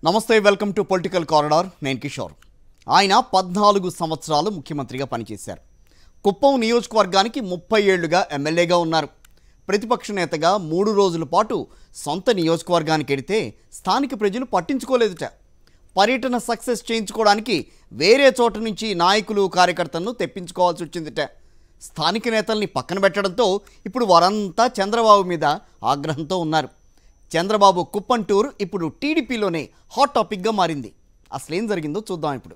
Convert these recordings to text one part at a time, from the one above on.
నమస్తే welcome to political corridor నేను కిషోర్ ఆయన పద్నాలుగు సంవత్సరాలు ముఖ్యమంత్రిగా పనిచేశారు కుప్పం నియోజకవర్గానికి ముప్పై ఏళ్లుగా ఎమ్మెల్యేగా ఉన్నారు ప్రతిపక్ష నేతగా మూడు రోజుల పాటు సొంత నియోజకవర్గానికి వెడితే స్థానిక ప్రజలు పట్టించుకోలేదుట పర్యటన సక్సెస్ చేయించుకోవడానికి వేరే చోట నుంచి నాయకులు కార్యకర్తలను తెప్పించుకోవాల్సి వచ్చిందిట స్థానిక నేతల్ని పక్కన పెట్టడంతో ఇప్పుడు వారంతా చంద్రబాబు మీద ఆగ్రహంతో ఉన్నారు చంద్రబాబు కుప్పం టూర్ ఇప్పుడు టీడీపీలోనే హాట్ టాపిక్గా మారింది అసలేం జరిగిందో చూద్దాం ఇప్పుడు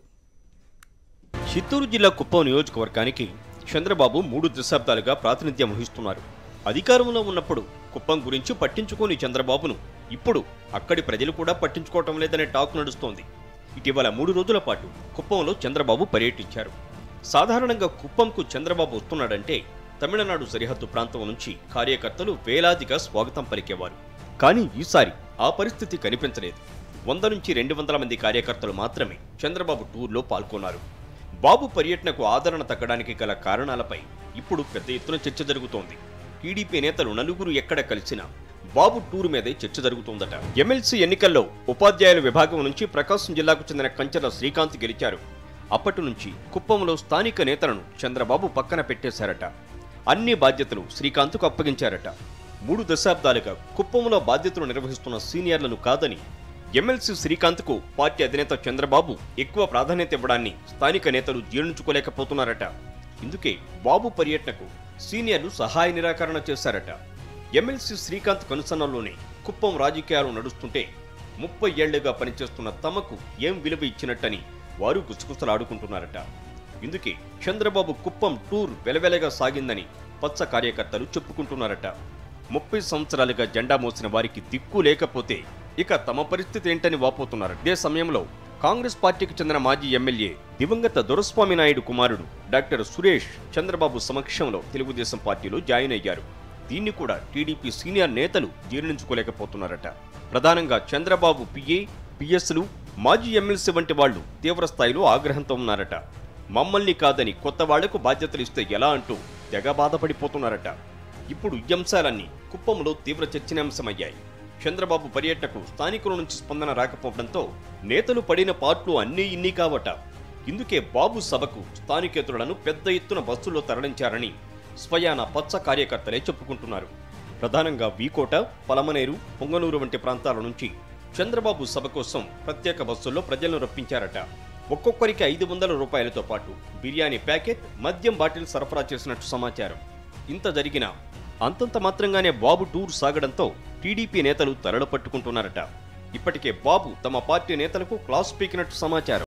చిత్తూరు జిల్లా కుప్పం నియోజకవర్గానికి చంద్రబాబు మూడు దశాబ్దాలుగా ప్రాతినిధ్యం వహిస్తున్నారు అధికారంలో ఉన్నప్పుడు కుప్పం గురించి పట్టించుకోని చంద్రబాబును ఇప్పుడు అక్కడి ప్రజలు కూడా పట్టించుకోవటం లేదనే టాక్ నడుస్తోంది ఇటీవల మూడు రోజుల పాటు కుప్పంలో చంద్రబాబు పర్యటించారు సాధారణంగా కుప్పంకు చంద్రబాబు వస్తున్నాడంటే తమిళనాడు సరిహద్దు ప్రాంతం నుంచి కార్యకర్తలు వేలాదిగా స్వాగతం పలికేవారు కానీ ఈసారి ఆ పరిస్థితి కనిపించలేదు వంద నుంచి రెండు వందల మంది కార్యకర్తలు మాత్రమే చంద్రబాబు టూర్లో పాల్గొన్నారు బాబు పర్యటనకు ఆదరణ తగ్గడానికి గల కారణాలపై ఇప్పుడు పెద్ద ఎత్తున చర్చ జరుగుతోంది టీడీపీ నేతలు నలుగురు ఎక్కడ కలిసినా బాబు టూర్ మీదే చర్చ జరుగుతోందట ఎమ్మెల్సీ ఎన్నికల్లో ఉపాధ్యాయుల విభాగం నుంచి ప్రకాశం జిల్లాకు చెందిన కంచెల శ్రీకాంత్ గెలిచారు అప్పటి నుంచి కుప్పంలో స్థానిక నేతలను చంద్రబాబు పక్కన పెట్టేశారట అన్ని బాధ్యతలు శ్రీకాంత్కు అప్పగించారట మూడు దశాబ్దాలుగా కుప్పంలో బాధ్యతలు నిర్వహిస్తున్న సీనియర్లను కాదని ఎమ్మెల్సీ శ్రీకాంత్కు పార్టీ అధినేత చంద్రబాబు ఎక్కువ ప్రాధాన్యత ఇవ్వడాన్ని స్థానిక నేతలు జీర్ణించుకోలేకపోతున్నారట ఇందుకే బాబు పర్యటనకు సీనియర్లు సహాయ నిరాకరణ చేశారట ఎమ్మెల్సీ శ్రీకాంత్ కనుసన్నల్లోనే కుప్పం రాజకీయాలు నడుస్తుంటే ముప్పై ఏళ్లుగా పనిచేస్తున్న తమకు ఏం విలువ ఇచ్చినట్టని వారు గుసగుసలాడుకుంటున్నారట ఇందుకే చంద్రబాబు కుప్పం టూర్ వెలవెలగా సాగిందని పచ్చ కార్యకర్తలు చెప్పుకుంటున్నారట ముప్పై సంవత్సరాలుగా జెండా మోసిన వారికి దిక్కు లేకపోతే ఇక తమ పరిస్థితి ఏంటని వాపోతున్నారు ఇదే సమయంలో కాంగ్రెస్ పార్టీకి చెందిన మాజీ ఎమ్మెల్యే దివంగత దొరస్వామి నాయుడు కుమారుడు డాక్టర్ సురేష్ చంద్రబాబు సమక్షంలో తెలుగుదేశం పార్టీలో జాయిన్ అయ్యారు దీన్ని కూడా టీడీపీ సీనియర్ నేతలు జీర్ణించుకోలేకపోతున్నారట ప్రధానంగా చంద్రబాబు పిఏ పిఎస్లు మాజీ ఎమ్మెల్సీ వంటి వాళ్ళు తీవ్ర స్థాయిలో ఆగ్రహంతో ఉన్నారట మమ్మల్ని కాదని కొత్త వాళ్లకు బాధ్యతలు ఇస్తే ఎలా అంటూ తెగ బాధపడిపోతున్నారట ఇప్పుడు ఈ అంశాలన్నీ కుప్పంలో తీవ్ర చర్చనీయాంశమయ్యాయి చంద్రబాబు పర్యటనకు స్థానికుల నుంచి స్పందన రాకపోవడంతో నేతలు పడిన పాట్లు అన్నీ ఇన్ని కావట ఇందుకే బాబు సభకు స్థానికేతరులను పెద్ద ఎత్తున బస్సుల్లో తరలించారని స్వయాన పచ్చ కార్యకర్తలే చెప్పుకుంటున్నారు ప్రధానంగా వీకోట పలమనేరు పొంగనూరు వంటి ప్రాంతాల నుంచి చంద్రబాబు సభ కోసం ప్రత్యేక బస్సుల్లో ప్రజలను రప్పించారట ఒక్కొక్కరికి ఐదు వందల రూపాయలతో పాటు బిర్యానీ ప్యాకెట్ మద్యం బాటిల్ సరఫరా చేసినట్టు సమాచారం ఇంత జరిగినా అంతంత మాత్రంగానే బాబు టూర్ సాగడంతో టీడీపీ నేతలు తలలు పట్టుకుంటున్నారట ఇప్పటికే బాబు తమ పార్టీ నేతలకు క్లాస్ పీకినట్టు సమాచారం